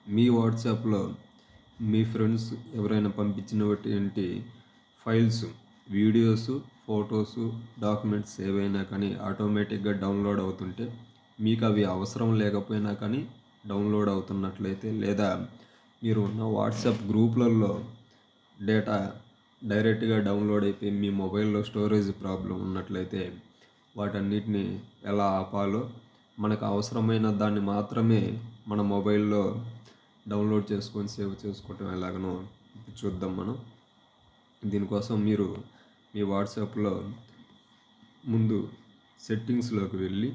మీ వాట్సాప్లో మీ ఫ్రెండ్స్ ఎవరైనా పంపించినటువంటి ఫైల్స్ వీడియోస్ ఫొటోస్ డాక్యుమెంట్స్ ఏవైనా కానీ ఆటోమేటిక్గా డౌన్లోడ్ అవుతుంటే మీకు అవి అవసరం లేకపోయినా కానీ డౌన్లోడ్ అవుతున్నట్లయితే లేదా మీరు ఉన్న వాట్సాప్ గ్రూపులలో డేటా డైరెక్ట్గా డౌన్లోడ్ అయిపోయి మీ మొబైల్లో స్టోరేజ్ ప్రాబ్లం ఉన్నట్లయితే వాటన్నిటిని ఎలా ఆపాలో మనకు అవసరమైన దాన్ని మాత్రమే మన మొబైల్లో డౌన్లోడ్ చేసుకొని సేవ్ చేసుకోవటం ఎలాగనో ఇప్పుడు చూద్దాం మనం దీనికోసం మీరు మీ వాట్సాప్లో ముందు సెట్టింగ్స్లోకి వెళ్ళి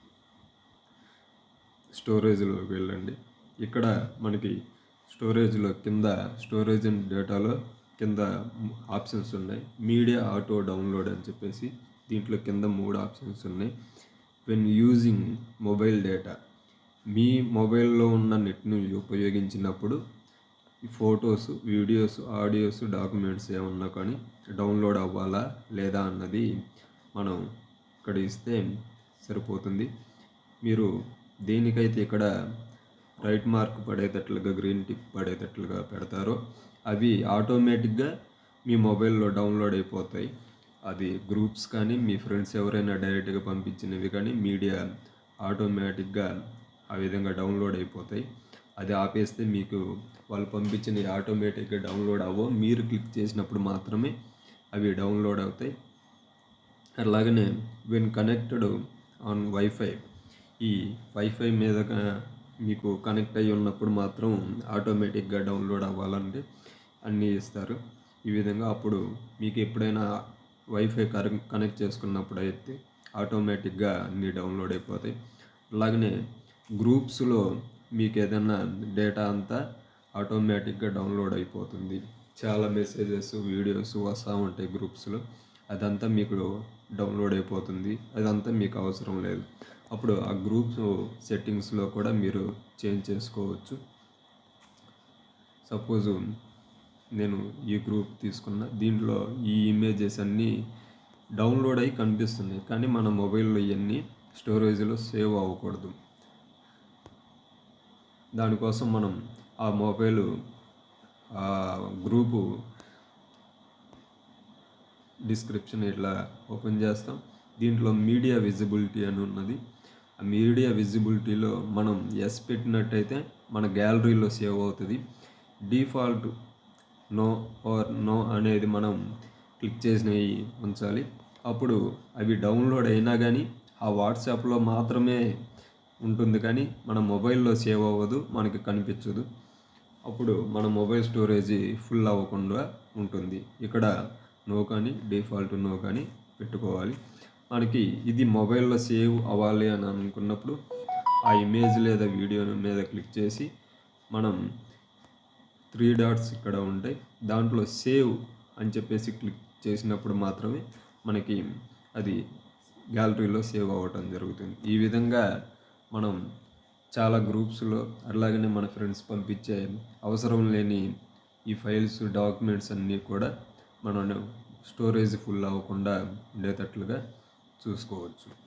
స్టోరేజ్లోకి వెళ్ళండి ఇక్కడ మనకి స్టోరేజ్లో కింద స్టోరేజ్ అండ్ డేటాలో కింద ఆప్షన్స్ ఉన్నాయి మీడియా ఆటో డౌన్లోడ్ అని చెప్పేసి దీంట్లో కింద మూడు ఆప్షన్స్ ఉన్నాయి వెన్ యూజింగ్ మొబైల్ డేటా మీ మొబైల్లో ఉన్న నెట్ను ఉపయోగించినప్పుడు ఈ ఫొటోస్ వీడియోస్ ఆడియోస్ డాక్యుమెంట్స్ ఏమన్నా కానీ డౌన్లోడ్ అవ్వాలా లేదా అన్నది మనం ఇక్కడ ఇస్తే సరిపోతుంది మీరు దేనికైతే ఇక్కడ రైట్ మార్క్ పడేటట్లుగా గ్రీన్ టిక్ పడేటట్లుగా పెడతారో అవి ఆటోమేటిక్గా మీ మొబైల్లో డౌన్లోడ్ అయిపోతాయి అది గ్రూప్స్ కానీ మీ ఫ్రెండ్స్ ఎవరైనా డైరెక్ట్గా పంపించినవి కానీ మీడియా ఆటోమేటిక్గా ఆ విధంగా డౌన్లోడ్ అయిపోతాయి అది ఆపేస్తే మీకు వాళ్ళు పంపించిన ఆటోమేటిక్గా డౌన్లోడ్ అవ్వవు మీరు క్లిక్ చేసినప్పుడు మాత్రమే అవి డౌన్లోడ్ అవుతాయి అలాగనే వెన్ కనెక్టెడ్ ఆన్ వైఫై ఈ వైఫై మీద క- మీకు కనెక్ట్ అయ్యి ఉన్నప్పుడు మాత్రం ఆటోమేటిక్గా డౌన్లోడ్ అవ్వాలంటే అన్నీ ఇస్తారు ఈ విధంగా అప్పుడు మీకు ఎప్పుడైనా వైఫై కరె- కనెక్ట్ చేసుకున్నప్పుడు అయితే ఆటోమేటిక్గా అన్నీ డౌన్లోడ్ అయిపోతాయి అలాగనే గ్రూప్స్లో మీకు ఏదైనా డేటా అంతా ఆటోమేటిక్గా డౌన్లోడ్ అయిపోతుంది చాలా మెసేజెస్ వీడియోస్ వస్తూ ఉంటాయి గ్రూప్స్లో అదంతా మీకు డౌన్లోడ్ అయిపోతుంది అదంతా మీకు అవసరం లేదు అప్పుడు ఆ గ్రూప్స్ సెట్టింగ్స్లో కూడా మీరు చేంజ్ చేసుకోవచ్చు సపోజు నేను ఈ గ్రూప్ తీసుకున్న దీంట్లో ఈ ఇమేజెస్ అన్నీ డౌన్లోడ్ అయ్యి కనిపిస్తున్నాయి కానీ మన మొబైల్లో ఇవన్నీ స్టోరేజ్లో సేవ్ అవ్వకూడదు దానికోసం మనం ఆ మొబైల్ ఆ గ్రూపు డిస్క్రిప్షన్ ఇట్లా ఓపెన్ చేస్తాం దీంట్లో మీడియా విజిబిలిటీ అని ఉన్నది ఆ మీడియా విజిబిలిటీలో మనం ఎస్ పెట్టినట్టయితే మన గ్యాలరీలో సేవ్ అవుతుంది డిఫాల్ట్ నో ఆర్ నో అనేది మనం క్లిక్ చేసినవి ఉంచాలి అప్పుడు అవి డౌన్లోడ్ అయినా కానీ ఆ వాట్సాప్లో మాత్రమే ఉంటుంది కానీ మన మొబైల్లో సేవ్ అవ్వదు మనకి కనిపించదు అప్పుడు మన మొబైల్ స్టోరేజ్ ఫుల్ అవ్వకుండా ఉంటుంది ఇక్కడ నో కానీ డిఫాల్ట్ నో కానీ పెట్టుకోవాలి మనకి ఇది మొబైల్లో సేవ్ అవ్వాలి అని అనుకున్నప్పుడు ఆ ఇమేజ్ లేదా వీడియో మీద క్లిక్ చేసి మనం త్రీ డాట్స్ ఇక్కడ ఉంటాయి దాంట్లో సేవ్ అని చెప్పేసి క్లిక్ చేసినప్పుడు మాత్రమే మనకి అది గ్యాలరీలో సేవ్ అవ్వటం జరుగుతుంది ఈ విధంగా మనం చాలా గ్రూప్స్లో అలాగనే మన ఫ్రెండ్స్ పంపించే అవసరం లేని ఈ ఫైల్స్ డాక్యుమెంట్స్ అన్నీ కూడా మనం స్టోరేజ్ ఫుల్ అవ్వకుండా ఉండేటట్లుగా చూసుకోవచ్చు